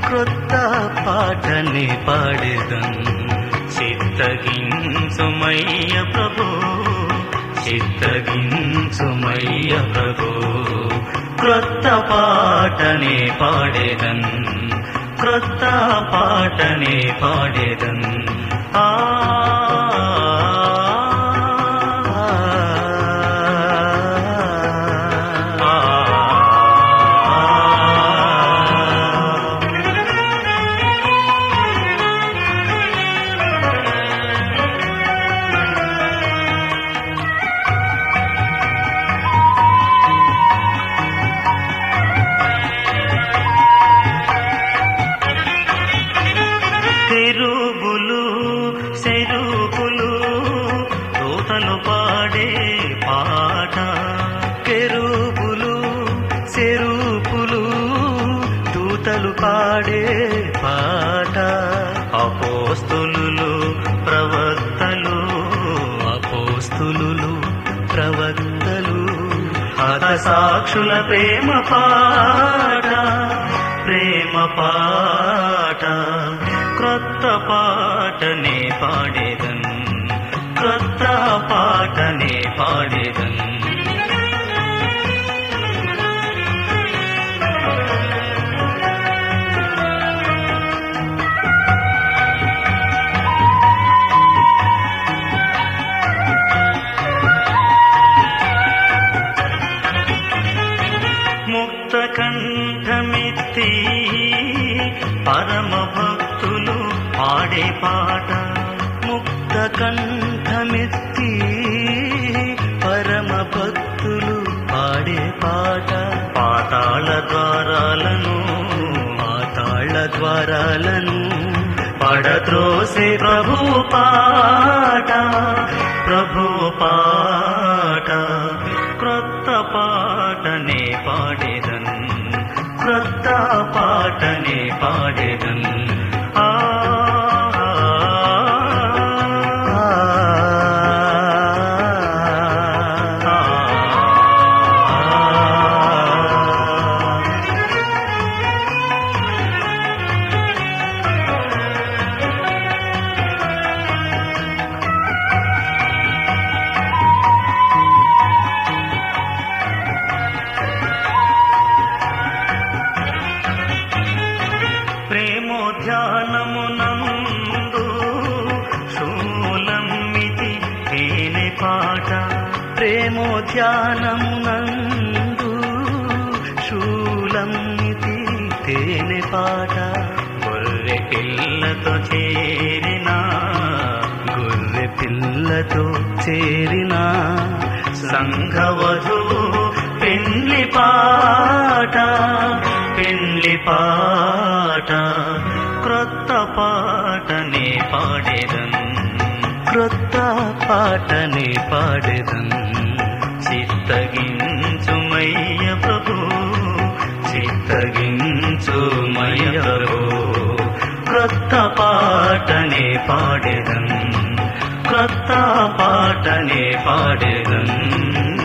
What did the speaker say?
క్రొత్త పాటని పాడేదం చిత్తగించుమయ్య ప్రభు చిత్తగించుమయ్య ప్రభు క్రొత్త పాటని పాడేదం క్రొత్త పాటని పాడేదం ఆ తెరుగులు సెరుగులు దూతలు పాడే పాట కెరుగులు సెరుపులు దూతలు పాడే పాట అపోస్తులు ప్రవక్తలు అపోస్తులు ప్రవక్తలు హత సాక్షుల ప్రేమ పాట ప్రేమ పాట క్రొత్త పాటనే పాడేదన్ క్రొత్త పాటనే పాడేదన్ ముక్త కంఠమెత్తి పరమ భక్తులు పాడే పాట ముక్త కంఠమెత్తి పరమ భక్తులు పాడే పాట పాతాళ ద్వారాలను పాతాళ ద్వారాలను పడద్రోసే ప్రభు పాట ప్రభు పాట క్రొత్త పాటనే పాడేదన్ క్రొత్త పాటనే పాడేదన్ ఆ ప్రేమోధ్యానమునందు శూలమితి తేనె పాట ప్రేమోధ్యానమునందు శూలమితి తేనె పాట గొర్రె పిల్లతో చేరిన గొర్రె పిల్లతో చేరిన సంఘవధు పెండ్లి పాట పెండ్లి పాట క్రొత్త పాటనే పాడేదన్ క్రొత్త పాటనే పాడేదన్ చిత్తగించుమయ్య ప్రభు చిత్తగించుమయ్య ప్రభు క్రొత్త పాటనే పాడేదన్ క్రొత్త పాటనే పాడేదన్